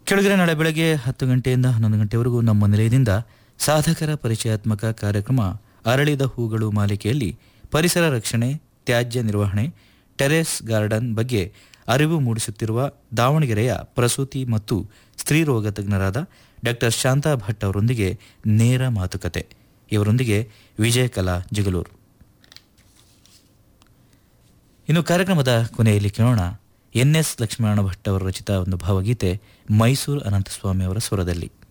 ಕೆಳಗಡೆ ನಾಳೆ ಬೆಳಗ್ಗೆ ಹತ್ತು ಗಂಟೆಯಿಂದ ಹನ್ನೊಂದು ಗಂಟೆವರೆಗೂ ನಮ್ಮ ನಿಲಯದಿಂದ ಸಾಧಕರ ಪರಿಚಯಾತ್ಮಕ ಕಾರ್ಯಕ್ರಮ ಅರಳಿದ ಹೂಗಳು ಮಾಲಿಕೆಯಲ್ಲಿ ಪರಿಸರ ರಕ್ಷಣೆ ತ್ಯಾಜ್ಯ ನಿರ್ವಹಣೆ ಟೆರೆಸ್ ಗಾರ್ಡನ್ ಬಗ್ಗೆ ಅರಿವು ಮೂಡಿಸುತ್ತಿರುವ ದಾವಣಗೆರೆಯ ಪ್ರಸೂತಿ ಮತ್ತು ಸ್ತ್ರೀರೋಗ ತಜ್ಞರಾದ ಡಾಕ್ಟರ್ ಶಾಂತಾ ಭಟ್ ಅವರೊಂದಿಗೆ ನೇರ ಮಾತುಕತೆ ಇವರೊಂದಿಗೆ ವಿಜಯಕಲಾ ಜಿಗಲೂರು ಇನ್ನು ಕಾರ್ಯಕ್ರಮದ ಕೊನೆಯಲ್ಲಿ ಕೇಳೋಣ ಎನ್ ಎಸ್ ಲಕ್ಷ್ಮಣ ಭಟ್ ಅವರ ರಚಿತ ಒಂದು ಭಾವಗೀತೆ ಮೈಸೂರು ಅನಂತಸ್ವಾಮಿ ಅವರ ಸ್ವರದಲ್ಲಿ